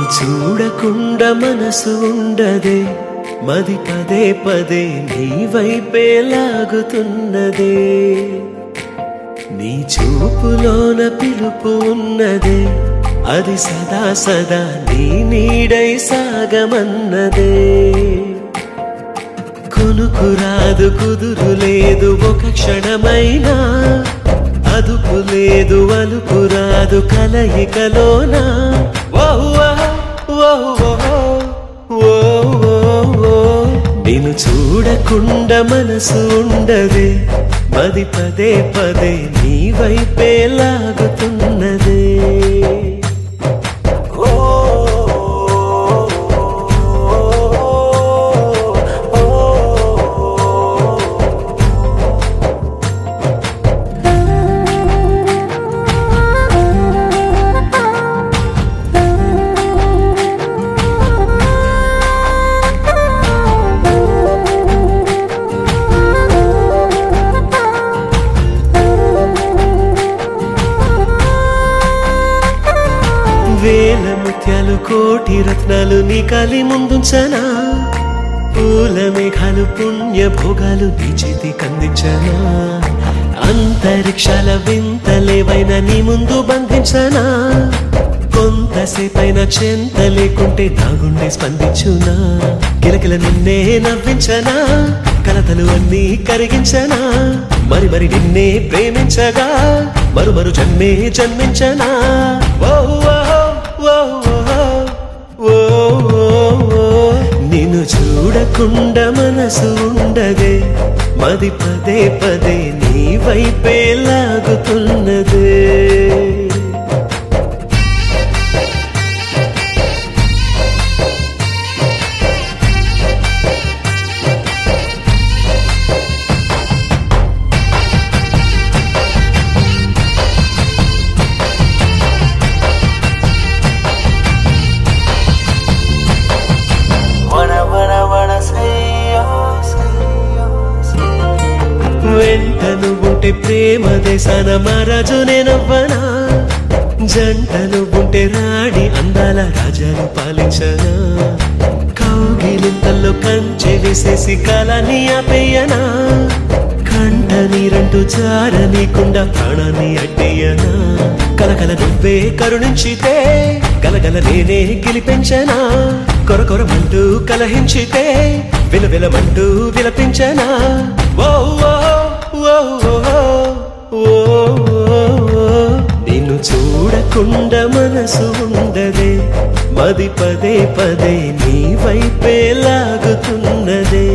చూడకుండా మనసు ఉండదే మది పదే పదే నీ వైపే లాగుతున్నదే నీ చూపులోన పిలుపు ఉన్నదే అది సదా సదా నీ నీడై సాగమన్నదే కొనుకు రాదు కుదురు లేదు ఒక క్షణమైనా అదుపు లేదు అలుపు రాదు కలయికలోనా ఓహ్ ఓహ్ ఓహ్ ఓహ్ ఓహ్ ఓహ్ ఓహ్. నిన్ను చూడకుండా మనసు ఉండదే పది పదే పదే నీ వైపే లాగుతున్నదే వేల ముత్యాలు కోటి రత్నాలు నీ కలి ముందుంచనా పూల మేఘాలు పుణ్య భోగాలు నీ చేతి కందించనా అంతరిక్షాల వింతలేవైనా నీ ముందు బంధించనా కొంతసేపైన చెంత లేకుంటే నా గుండె స్పందించునా కిలకిల నిన్నే నవ్వించనా కలతలు అన్నీ కరిగించనా మరి మరి నిన్నే ప్రేమించగా మరు మరు జన్మే జన్మించనా ఓ ఓ ఓ ఓ ఓ నిన్ను చూడకుండా మనసు ఉండదే మది పదే పదే నీ వైపే లాగుతున్నదే Wanna, wanna, wanna say yes, వెంటను ఉంటే ప్రేమ దేశాన మహారాజు నేనవ్వనా జంటలు ఉంటే రాణి అందాల రాజాను పాలించనా కౌగిలింతల్లో కంచె వేసేసి కాలాన్ని ఆపేయనా కంట నీరంటూ జారనీకుండా ప్రాణాన్ని అడ్డేయనా కలకల నువ్వే కరుణించితే గలగల నేనే గెలిపించనా కొరకొరమంటూ కలహించితే విలవిలమంటూ విలపించనా ఓ ఓ ఓ ఓ ఓ ఓ నిన్ను చూడకుండా మనసు ఉండదే మది పదే పదే నీ వైపే లాగుతున్నదే